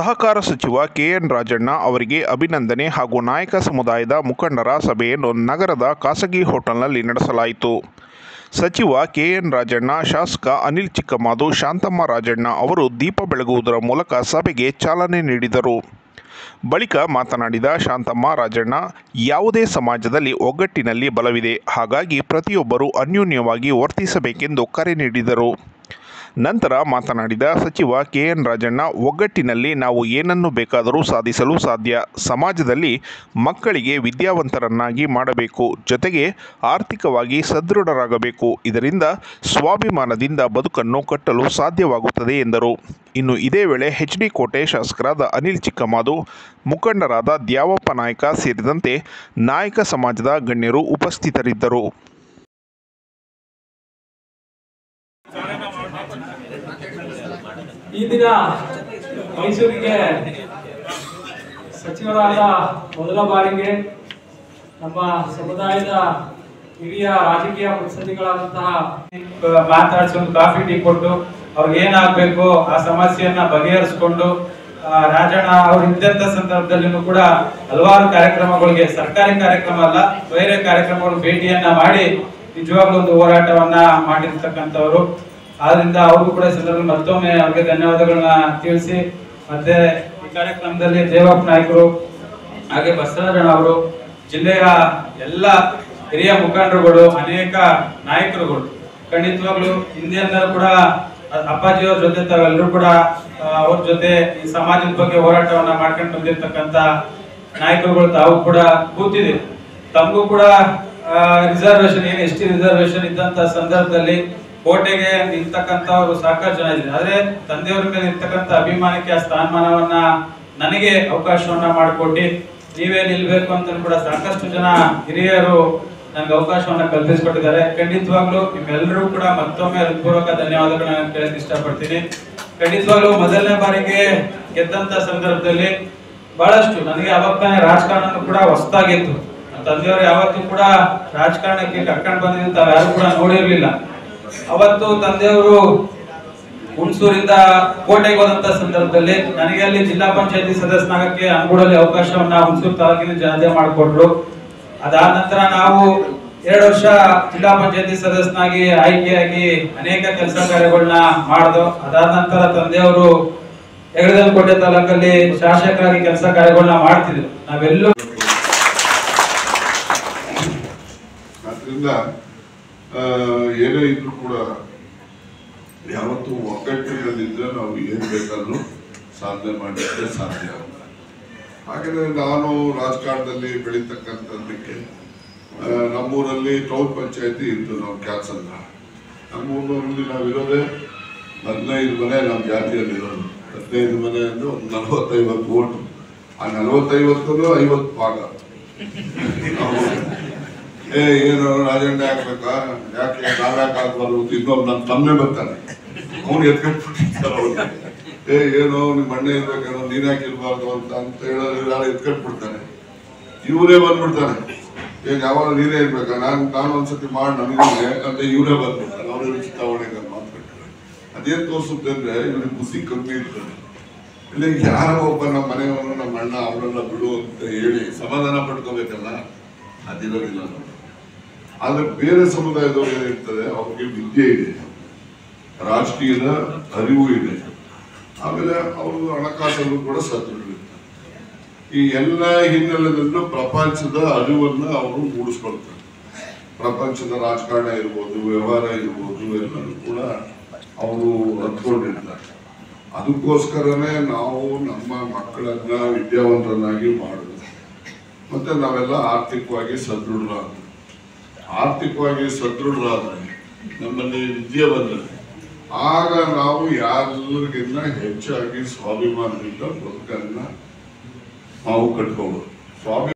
ಸಹಕಾರ ಸಚಿವ ಕೆಎನ್ ರಾಜಣ್ಣ ಅವರಿಗೆ ಅಭಿನಂದನೆ ಹಾಗೂ ನಾಯಕ ಸಮುದಾಯದ ಮುಖಂಡರ ಸಭೆಯನ್ನು ನಗರದ ಖಾಸಗಿ ಹೋಟೆಲ್ನಲ್ಲಿ ನಡೆಸಲಾಯಿತು ಸಚಿವ ಕೆಎನ್ ರಾಜಣ್ಣ ಶಾಸಕ ಅನಿಲ್ ಚಿಕ್ಕಮಾದು ಶಾಂತಮ್ಮ ರಾಜಣ್ಣ ಅವರು ದೀಪ ಬೆಳಗುವುದರ ಮೂಲಕ ಸಭೆಗೆ ಚಾಲನೆ ನೀಡಿದರು ಬಳಿಕ ಮಾತನಾಡಿದ ಶಾಂತಮ್ಮ ರಾಜಣ್ಣ ಯಾವುದೇ ಸಮಾಜದಲ್ಲಿ ಒಗ್ಗಟ್ಟಿನಲ್ಲಿ ಬಲವಿದೆ ಹಾಗಾಗಿ ಪ್ರತಿಯೊಬ್ಬರೂ ಅನ್ಯೋನ್ಯವಾಗಿ ವರ್ತಿಸಬೇಕೆಂದು ಕರೆ ನೀಡಿದರು ನಂತರ ಮಾತನಾಡಿದ ಸಚಿವ ಕೆಎನ್ ರಾಜಣ್ಣ ಒಗ್ಗಟ್ಟಿನಲ್ಲಿ ನಾವು ಏನನ್ನು ಬೇಕಾದರೂ ಸಾಧಿಸಲು ಸಾಧ್ಯ ಸಮಾಜದಲ್ಲಿ ಮಕ್ಕಳಿಗೆ ವಿದ್ಯಾವಂತರನ್ನಾಗಿ ಮಾಡಬೇಕು ಜೊತೆಗೆ ಆರ್ಥಿಕವಾಗಿ ಸದೃಢರಾಗಬೇಕು ಇದರಿಂದ ಸ್ವಾಭಿಮಾನದಿಂದ ಬದುಕನ್ನು ಕಟ್ಟಲು ಸಾಧ್ಯವಾಗುತ್ತದೆ ಎಂದರು ಇನ್ನು ಇದೇ ವೇಳೆ ಎಚ್ ಡಿ ಕೋಟೆ ಶಾಸಕರಾದ ಅನಿಲ್ ಚಿಕ್ಕಮಾದು ಮುಖಂಡರಾದ ದ್ಯಾವಪ್ಪ ನಾಯಕ ಸೇರಿದಂತೆ ನಾಯಕ ಸಮಾಜದ ಗಣ್ಯರು ಉಪಸ್ಥಿತರಿದ್ದರು ಈ ದಿನ ಮೈಸೂರಿಗೆ ಸಚಿವರಾದ ಮೊದಲ ಬಾರಿಗೆ ನಮ್ಮ ಸಮುದಾಯದ ಹಿರಿಯ ರಾಜಕೀಯ ಮುತ್ಸದ್ದಿಗಳಾದಂತಹ ಮಾತಾಡಿಸಿ ಒಂದು ಕಾಫಿ ಟೀ ಕೊಟ್ಟು ಅವ್ರಿಗೆ ಏನಾಗ್ಬೇಕು ಆ ಸಮಸ್ಯೆಯನ್ನ ಬಗೆಹರಿಸ್ಕೊಂಡು ಆ, ರಾಜಣ್ಣ ಅವ್ರು ಇದ್ದಂತ ಸಂದರ್ಭದಲ್ಲಿನೂ ಕೂಡ ಹಲವಾರು ಕಾರ್ಯಕ್ರಮಗಳಿಗೆ ಸರ್ಕಾರಿ ಕಾರ್ಯಕ್ರಮ ಅಲ್ಲ ಬೇರೆ ಕಾರ್ಯಕ್ರಮಗಳು ಭೇಟಿಯನ್ನ ಮಾಡಿ ನಿಜವಾಗ್ಲೂ ಒಂದು ಹೋರಾಟವನ್ನ ಮಾಡಿರ್ತಕ್ಕಂಥವ್ರು ಆದ್ರಿಂದ ಅವ್ರಿಗೂ ಕೂಡ ಈ ಸಂದರ್ಭದಲ್ಲಿ ಮತ್ತೊಮ್ಮೆ ಅವ್ರಿಗೆ ಧನ್ಯವಾದಗಳನ್ನ ತಿಳಿಸಿ ಮತ್ತೆ ಈ ಕಾರ್ಯಕ್ರಮದಲ್ಲಿ ದೇವಪ್ಪ ನಾಯಕರು ಹಾಗೆ ಬಸವರಾಜಣ್ಣ ಅವರು ಜಿಲ್ಲೆಯ ಎಲ್ಲ ಹಿರಿಯ ಮುಖಂಡರುಗಳು ಅನೇಕ ನಾಯಕರುಗಳು ಖಂಡಿತವಾಗ್ಲು ಹಿಂದೆಂದಲೂ ಕೂಡ ಅ- ಅಪ್ಪಾಜಿಯವ್ರ ಜೊತೆ ತಾವೆಲ್ಲರೂ ಕೂಡ ಆ, ಅವ್ರ ಜೊತೆ ಈ ಸಮಾಜದ ಬಗ್ಗೆ ಹೋರಾಟವನ್ನ ಮಾಡ್ಕೊಂಡು ಬಂದಿರ್ತಕ್ಕಂತ ನಾಯಕರುಗಳು ತಾವು ಕೂಡ ಕೂತಿದೆ ತಮಗೂ ಕೂಡ ರಿಸರ್ವೇಶನ್ ಏನು ಎಸ್ ಟಿ ರಿಸರ್ವೇಶನ್ ಇದ್ದಂತ ಸಂದರ್ಭದಲ್ಲಿ ಕೋಟೆಗೆ ನಿಲ್ತಕ್ಕಂಥವ್ರು ಸಾಕಷ್ಟು ಜನ ಇದ್ದಾರೆ ಆದ್ರೆ ತಂದೆಯವ್ರ ಮೇಲೆ ಇರ್ತಕ್ಕಂಥ ಅಭಿಮಾನಕ್ಕೆ ಆ ಸ್ಥಾನಮಾನವನ್ನ ನನಗೆ ಅವಕಾಶವನ್ನ ಮಾಡಿಕೊಟ್ಟು ನೀವೇ ನಿಲ್ಬೇಕು ಅಂತ ಕೂಡ ಸಾಕಷ್ಟು ಜನ ಹಿರಿಯರು ನನಗೆ ಅವಕಾಶವನ್ನ ಕಲ್ಪಿಸಿಕೊಟ್ಟಿದ್ದಾರೆ ಖಂಡಿತವಾಗ್ಲೂ ನಿಮ್ಮೆಲ್ಲರೂ ಕೂಡ ಮತ್ತೊಮ್ಮೆ ಹೃತ್ಪೂರ್ವಕ ಧನ್ಯವಾದಗಳನ್ನ ಕೇಳಕ್ ಇಷ್ಟಪಡ್ತೀನಿ ಖಂಡಿತವಾಗ್ಲೂ ಮೊದಲನೇ ಬಾರಿಗೆ ಗೆದ್ದಂತ ಸಂದರ್ಭದಲ್ಲಿ ಬಹಳಷ್ಟು ನನಗೆ ಅವಾಗ ತಾನೇ ರಾಜಕಾರಣ ಕೂಡ ಹೊಸದಾಗಿತ್ತು ನನ್ನ ತಂದೆಯವರು ಯಾವತ್ತೂ ಕೂಡ ರಾಜಕಾರಣಕ್ಕೆ ಕರ್ಕೊಂಡು ಬಂದಿದ್ದು ತಾವು ಯಾರು ಕೂಡ ನೋಡಿರ್ಲಿಲ್ಲ ಅವತ್ತು ತಂದೆಯವರು ಹುಣಸೂರಿಂದ ಕೋಟೆಗೆ ಹೋದಂತ ಸಂದರ್ಭದಲ್ಲಿ ನನಗೆ ಅಲ್ಲಿ ಜಿಲ್ಲಾ ಪಂಚಾಯತಿ ಸದಸ್ಯನಾಗಕ್ಕೆ ಅನುಗೂಡಲ್ಲಿ ಅವಕಾಶವನ್ನ ಹುಣಸೂರು ತಾಲೂಕಿನ ಜನತೆ ಮಾಡಿಕೊಟ್ರು ಅದಾದ ನಂತರ ನಾವು ಎರಡು ವರ್ಷ ಜಿಲ್ಲಾ ಪಂಚಾಯತಿ ಸದಸ್ಯನಾಗಿ ಆಯ್ಕೆಯಾಗಿ ಅನೇಕ ಕೆಲಸ ಕಾರ್ಯಗಳನ್ನ ಮಾಡಿದ್ರು ಅದಾದ ನಂತರ ತಂದೆಯವರು ಹೆಗಡದಲ್ಕೋಟೆ ತಾಲೂಕಲ್ಲಿ ಶಾಸಕರಾಗಿ ಕೆಲಸ ಕಾರ್ಯಗಳನ್ನ ಮಾಡ್ತಿದ್ರು ನಾವೆಲ್ಲೂ ಆದ್ರಿಂದ ಆ, ಏನೇ ಇದ್ರೂ ಕೂಡ ಯಾವತ್ತೂ ಒಗ್ಗಟ್ಟಿನಲ್ಲಿದ್ದರೆ ನಾವು ಏನು ಬೇಕಾದ್ರೂ ಸಾಧನೆ ಮಾಡಲಿಕ್ಕೆ ಸಾಧ್ಯ ಹಾಗೆಯೇ ನಾನು ರಾಜಕಾರಣದಲ್ಲಿ ಬೆಳೀತಕ್ಕಂಥದ್ದಕ್ಕೆ ಆ, ನಮ್ಮೂರಲ್ಲಿ ಟೌನ್ ಪಂಚಾಯತಿ ಇತ್ತು ನಾವು ಕ್ಯಾನ್ಸಲ್ ನಮ್ಮೂರಲ್ಲಿ ನಾವಿರೋದೇ ಹದಿನೈದು ಮನೆ ನಮ್ಮ ಜಾತಿಯಲ್ಲಿರೋದು ಹದಿನೈದು ಮನೆ ಅಂದ್ರೆ ಒಂದು ನಲವತ್ತೈವತ್ತು ಓಟು ಆ ನಲವತ್ತೈವತ್ತು ಐವತ್ತು ಭಾಗ ನಾವು ಏ ಏನು ರಾಜಣ್ಣ ಹಾಕ್ಬೇಕಾ ಯಾಕೆ ನಾವ್ಯಾಕೆ ಹಾಕ್ಬಾರ್ದು ಅಂತ ಇನ್ನೊಬ್ಬ ನನ್ನ ತಮ್ಮನೇ ಬರ್ತಾನೆ ಅವ್ನು ಎತ್ಕೊಂಡ್ಬಿಟ್ಟಿರ್ತಾರೆ ಅವ್ನಿಗೆ ಏ ಏನೋ ನಿಮ್ಮ ಅಣ್ಣ ಇರ್ಬೇಕೇನೋ ನೀನ್ ಯಾಕೆ ಇರ್ಬಾರ್ದು ಅಂತ ಅಂತ ಹೇಳೋದು ಯಾರು ಎತ್ಕೊಂಡ್ಬಿಡ್ತಾನೆ ಇವರೇ ಬಂದ್ಬಿಡ್ತಾನೆ ಏನ್ ಯಾವಾಗ ನೀನೇ ಇರ್ಬೇಕಾ ನಾನು ನಾನು ಒಂದ್ಸತಿ ಮಾಡಿ ನನಗೆ ಅಂತ ಇವರೇ ಬಂದ್ಬಿಡ್ತಾರೆ ಅವರೇ ಚಿಂತಾವಣೆಗೆ ಮಾತಾಡ್ತಾರೆ ಅದೇನ್ ತೋರಿಸುತ್ತೆ ಅಂದ್ರೆ ಇವ್ರಿಗೆ ಬುದ್ಧಿ ಕಮ್ಮಿ ಇರ್ತದೆ ಇಲ್ಲ ಯಾರೋ ಒಬ್ಬ ನಮ್ಮ ಮನೆಯವನು ನಮ್ಮ ಅಣ್ಣ ಅವರೆಲ್ಲ ಬಿಡು ಅಂತ ಹೇಳಿ ಸಮಾಧಾನ ಪಡ್ಕೋಬೇಕಲ್ಲ ಅದಿರೋದಿಲ್ಲ ನಮ್ಗೆ. ಆದ್ರೆ ಬೇರೆ ಸಮುದಾಯದವ್ರು ಏನಿರ್ತದೆ ಅವ್ರಿಗೆ ವಿದ್ಯೆ ಇದೆ ರಾಜಕೀಯದ ಅರಿವು ಇದೆ ಆಮೇಲೆ ಅವರು ಹಣಕಾಸಲ್ಲೂ ಕೂಡ ಸದೃಢರಿರ್ತಾರೆ ಈ ಎಲ್ಲ ಹಿನ್ನೆಲೆದಲ್ಲೂ ಪ್ರಪಂಚದ ಅರಿವನ್ನ ಅವರು ಮೂಡಿಸ್ಕೊಳ್ತಾರೆ ಪ್ರಪಂಚದ ರಾಜಕಾರಣ ಇರ್ಬೋದು ವ್ಯವಹಾರ ಇರ್ಬೋದು ಎಲ್ಲರೂ ಕೂಡ ಅವರು ಹತ್ಕೊಂಡಿರ್ತಾರೆ ಅದಕ್ಕೋಸ್ಕರನೇ ನಾವು ನಮ್ಮ ಮಕ್ಕಳನ್ನ ವಿದ್ಯಾವಂತರನ್ನಾಗಿ ಮಾಡುದು ಮತ್ತೆ ನಾವೆಲ್ಲ ಆರ್ಥಿಕವಾಗಿ ಸದೃಢರಾದ ಆರ್ಥಿಕವಾಗಿ ಸದೃಢರಾದ್ರೆ ನಮ್ಮಲ್ಲಿ ವಿದ್ಯೆ ಬಂದರೆ ಆಗ ನಾವು ಯಾರಿಗಿನ್ನ ಹೆಚ್ಚಾಗಿ ಸ್ವಾಭಿಮಾನದಿಂದ ಬದುಕನ್ನ ನಾವು ಕಟ್ಕೋಬಹುದು ಸ್ವಾಭಿ